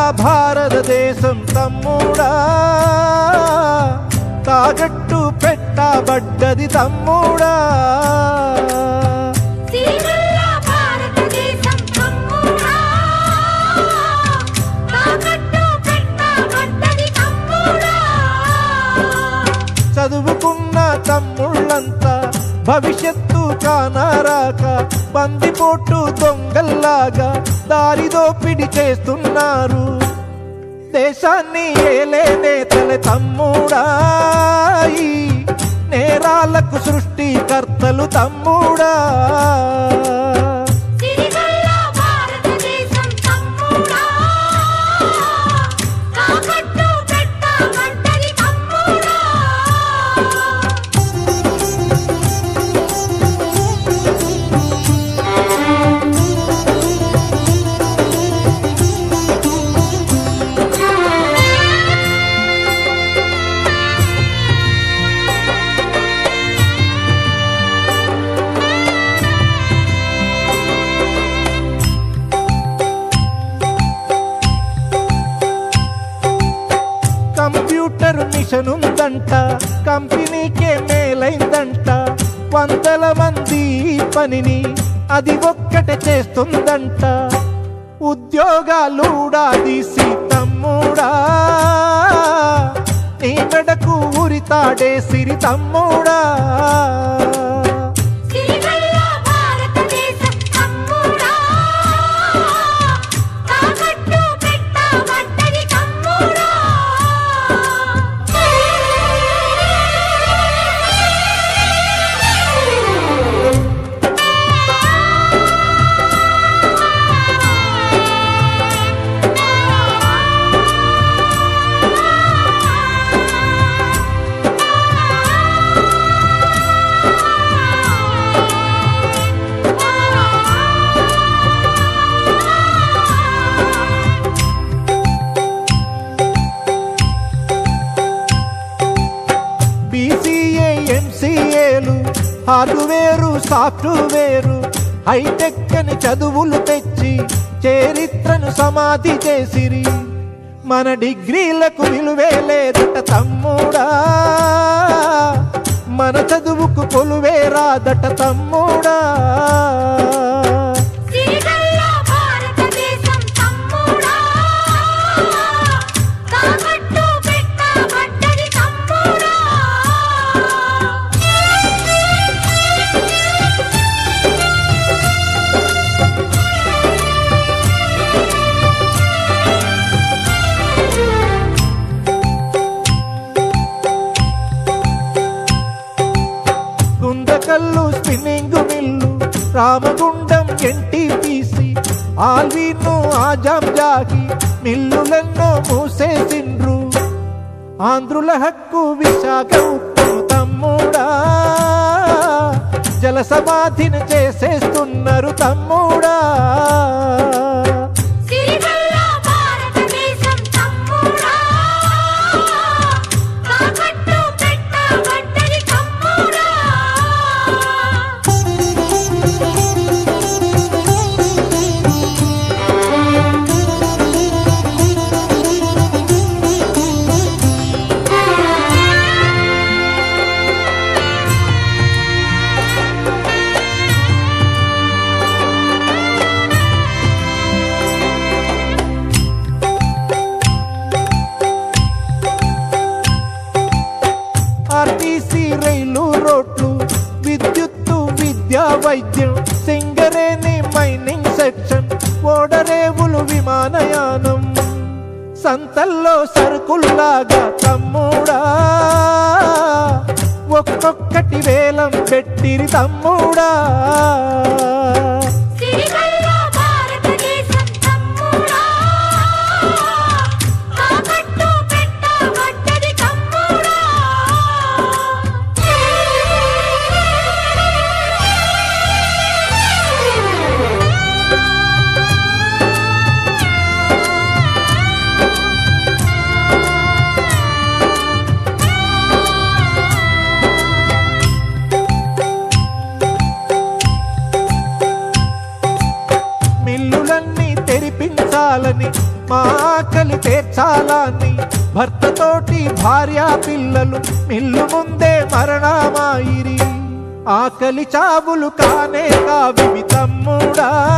భారతదేశం తమ్ముడా తాగట్టు పెట్టబడ్డది తమ్ముడా సిరిగల్ల భారతదేశం తమ్ముడా తాకట్టు పెట్టబడ్డది తమ్ముడా చదువుకున్న తమ్ముళ్ళంతా భవిష్యత్తు కానారాక బందిపోటు దొంగల్లాగా దారిదోపిడి చేస్తున్నారు దేశాన్ని ఏలే నేతల తమ్ముడా ఈ నేరాలకు సృష్టికర్తలు తమ్ముడా సిరిగల్ల భారతదేశం తమ్ముడా తాకట్టు పెట్టబడ్డది తమ్ముడా కంప్యూటర్ మిషన్ ఉందంట కంపెనీకే మేలైందంట వందల మంది ఈ పనిని అది ఒక్కటే చేస్తుందంట ఉద్యోగాలుడా తీసి తమ్ముడా నీ మెడకు ఉరితాడే సిరి తమ్ముడా సిరిగల్ల భారతదేశం తమ్ముడా తాకట్టు పెట్టబడ్డది తమ్ముడా బీసీఏ ఎంసీఏలు హార్డ్వేరు సాఫ్ట్వేరు హైటెక్ అని చదువులు తెచ్చి చరిత్రను సమాధి చేసిరి మన డిగ్రీలకు విలువే లేదట తమ్ముడా మన చదువుకు కొలువే రాదట తమ్ముడా సిరిగల్ల భారతదేశం తమ్ముడా తాకట్టు పెట్టబడ్డది తమ్ముడా Guntakal spinning mill Ramagundam NTPC Allwyn Azam Jahi మిల్లులెన్నో మూసేసిండ్రు ఆంధ్రుల హక్కు విశాఖ ఉక్కు తమ్ముడా జల సమాధిని చేసేస్తున్నారు తమ్ముడా సిరిగల్ల భారతదేశం తమ్ముడా తాకట్టు పెట్టబడ్డది తమ్ముడా ఆర్టీసీ రైలు రోడ్లు విద్యుత్తు విద్యా వైద్యం సింగరేణి మైనింగ్ సెక్షన్ ఓడరేవులు విమానయానం సంతల్లో సరుకుల్లాగా తమ్ముడా ఒక్కొక్కటి వేలం పెట్టిరి తమ్ముడా సిరిగల్ల భారతదేశం తమ్ముడా తాకట్టు పెట్టబడ్డది తమ్ముడా మిల్లులన్నీ తెరిపించాలని మా ఆకలి తీర్చాలని భర్తతోటి భార్య పిల్లలు మిల్లు ముందే మరణమాయిరి ఆకలి చావులు కానే కావివి తమ్ముడా